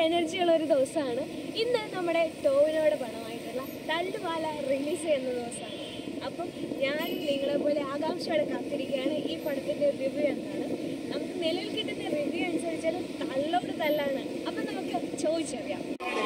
energy ഉള്ള ഒരു ദിവസമാണ് ഇന്ന് നമ്മുടെ ടോവിനോട് പണമായിട്ടുള്ള തല്ലുമാല റിലീസ് ചെയ്യുന്ന ദിവസമാണ് അപ്പം ഞാനും നിങ്ങളെ പോലെ ആകാംക്ഷയോടെ കാത്തിരിക്കുകയാണ് ഈ പടത്തിന്റെ റിവ്യൂ എന്താണ് നമുക്ക് നിലവിൽ കിട്ടുന്ന റിവ്യൂ അനുസരിച്ചാൽ തള്ളോട് തല്ലാണ് അപ്പം നമുക്ക് ചോദിച്ചറിയാം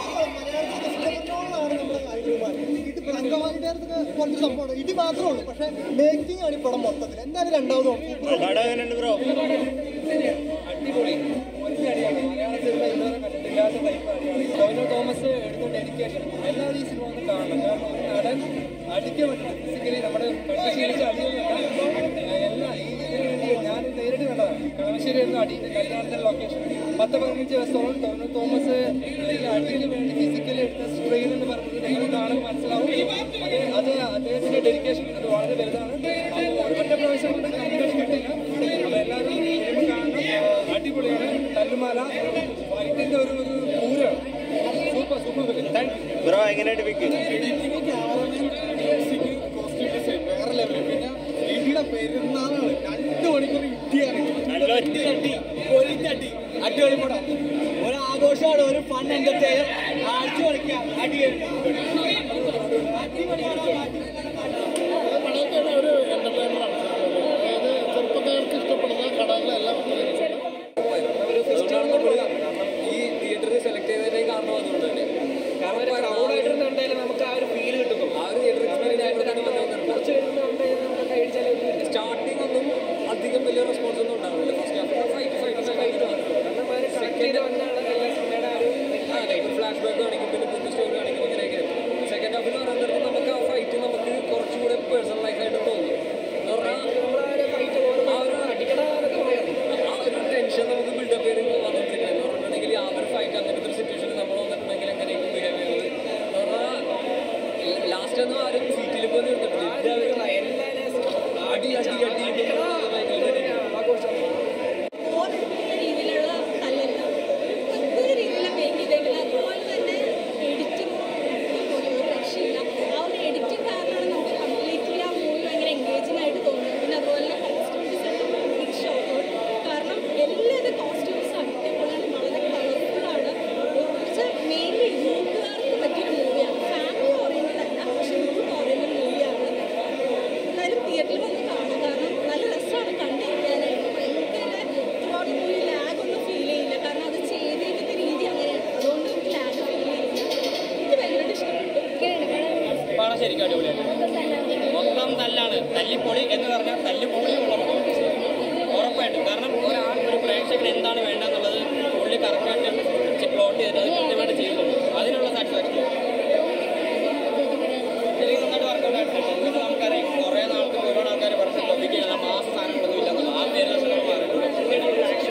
കുറച്ച് സംഭവമാണ് ഇത് മാത്രമേ ഉള്ളൂ പക്ഷെ മേക്കിംഗ് ആണ് ഈ പടം മൊത്തത്തിൽ എന്തായാലും രണ്ടാമത് ബ്രോ അടിപൊളി ഒറ്റയടിയാണ് മലയാള സിനിമ ഇതുവരെ കണ്ടിട്ടില്ലാത്ത ടൈപ്പ് അടിയാണ് ടോവിനോ തോമസ് എടുത്ത ഡെഡിക്കേഷൻ എല്ലാവരും ഈ സിനിമ ഒന്ന് കാണണം കാരണം ഒരു നടൻ അടിക്കാൻ പറ്റില്ല ഫിസിക്കലി നമ്മുടെ കണ്ട് ശീലിച്ച അടിയൊന്നുമല്ല എല്ലാം ഈ ഇതിന് വേണ്ടി ഞാൻ നേരിട്ട് കണ്ടതാണ് കളമശ്ശേരി എന്ന അടിയുടെ കല്യാണത്തിന്റെ ലൊക്കേഷൻ പത്ത് പതിനഞ്ച് ദിവസത്തോളം ടോവിനോ തോമസ് ഈ അടിക്ക് വേണ്ടി ഫിസിക്കലി എടുത്ത സ്ട്രെയിൻ എന്ന് പറഞ്ഞത് നിങ്ങൾ കാണുമ്പോൾ മനസ്സിലാവും അത് അത് അദ്ദേഹത്തിന്റെ ഡെഡിക്കേഷൻ അത് വളരെ വലുതാണ് അപ്പോൾ ഒറ്റ പ്രാവശ്യം കൊണ്ട് കമ്പനി കിട്ടില്ല അപ്പോൾ എല്ലാവരും സിനിമ കാണണം ആ, അടിപൊളിയാണ് തല്ലുമാല ഫൈറ്റിന്റെ ഒരു ഒരു പൂരമാണ് super super film thank you bro എങ്ങനെയുണ്ട് വിക്ക് വേറെ ലെവല് പിന്നെ ഇടിയുടെ പെരുന്നാളാണ് രണ്ട് മണിക്കൂർ ഇടിയാണ് നല്ല ഒറ്റ അടി ഒരിഞ്ഞടി അടിപൊളി പടം ഒരു ആഘോഷമാണ് ഒരു ഫൺ എന്റർടൈനർ ആഴ്ച കളിക്കാം അടി ഒരു ഫെസ്റ്റിവൽ ഈ തിയേറ്ററിൽ സെലക്ട് ചെയ്തതിന്റെ കാരണം അതുകൊണ്ട് തന്നെ കാരണം ക്രൗഡായിട്ട് എന്തായാലും നമുക്ക് ആ ഒരു ഫീൽ കിട്ടും ആ ഒരു തിയേറ്റർ എക്സ്പീരിയൻസ് ആയിട്ട് കുറച്ച് സ്റ്റാർട്ടിംഗ് ഒന്നും അധികം വലിയ റെസ്പോൺസ് ഒന്നും ഉണ്ടാവില്ല first half fight fight fight second അതെ ഒരു ഫ്ലാഷ് ബാക്ക് കാണിക്കും പിന്നെ പുതിയ സ്റ്റോറി കാണിക്കും അങ്ങനെയൊക്കെ സെക്കൻഡ് ഹാഫിൽ പറയുന്നത് നമുക്ക് ആ ഫൈറ്റ് നമുക്ക് കുറച്ചുകൂടെ പേഴ്സണലൈസ് ആയിട്ട് തോന്നും എന്ന് പറഞ്ഞാൽ ആ ഒരു ആ ഒരു ടെൻഷൻ നമുക്ക് ബിൽഡപ്പ് ചെയ്ത് വന്നിട്ടില്ല എന്ന് പറഞ്ഞിട്ടുണ്ടെങ്കിൽ ആ ഒരു ഫൈറ്റ് അങ്ങനത്തെ ഒരു സിറ്റുവേഷനിൽ നമ്മൾ വന്നിട്ടുണ്ടെങ്കിൽ എങ്ങനെയായിരിക്കും ബിഹേവ് ചെയ്യുന്നത് എന്ന് പറഞ്ഞാൽ ലാസ്റ്റ് ഒന്നും ആരും സീറ്റിൽ പോലും ഇരുന്നിട്ടില്ല അടി അടി അടി ഓർമ്മിക്കുന്ന രീതിയിലുള്ള തല്ലല്ല പ്രത്യേക രീതിയിലുള്ള മേക്ക് ചെയ്തേക്കുന്നത് അതുപോലെ തന്നെ എഡിറ്റിംഗ് പോലും ഒരു രക്ഷയില്ല ആ ഒരു എഡിറ്റിംഗ് കാരണമാണ് നമുക്ക് കംപ്ലീറ്റ്ലി ആ മൂവി ഭയങ്കര എൻഗേജിംഗ് ആയിട്ട് തോന്നുന്നത് പിന്നെ അതുപോലെ തന്നെ കോസ്റ്റ്യൂം ഡിസൈൻ ബിഗ് ഷോട്ട് കാരണം എല്ലാവരും കോസ്റ്റ്യൂംസ് അടിപൊളിയാണ് വളരെ കളർഫുള്ളാണ് കുറച്ച് മെയിൻലി യൂത്തുകാർക്ക് പറ്റിയൊരു മൂവിയാണ് ഫാമിലി ഓറിയൻറ്റഡ് അല്ല പക്ഷെ യൂത്ത് ഓറിയൻറ്റഡ് മൂവിയാണ് എന്തായാലും തിയേറ്ററിൽ വന്ന് കാണും കാരണം നല്ല രസമാണ് കണ്ടിരിക്കാനായിട്ട് ഭയങ്കര ഒരുപാട് മൂവി ലാഗ് ഒന്നും ഫീൽ ചെയ്യില്ല കാരണം അത് ചെയ്തിരിക്കുന്ന രീതി അങ്ങനെയാണ് അതുകൊണ്ട് നമുക്ക് ലാഗ് ഫീൽ ചെയ്യില്ല എനിക്ക് ഭയങ്കരമായിട്ട് ഇഷ്ടപ്പെട്ടു പടം ശരിക്കും അടിപൊളിയാണ് മൊത്തം തല്ലാണ് തല്ലിപ്പൊളി എന്ന് പറഞ്ഞാൽ തല്ലിപ്പൊളി ഉള്ള പടം ഉറപ്പായിട്ടും കാരണം ഒരാൾ ഒരു പ്രേക്ഷകൻ എന്താണ് വേണ്ടതെന്ന്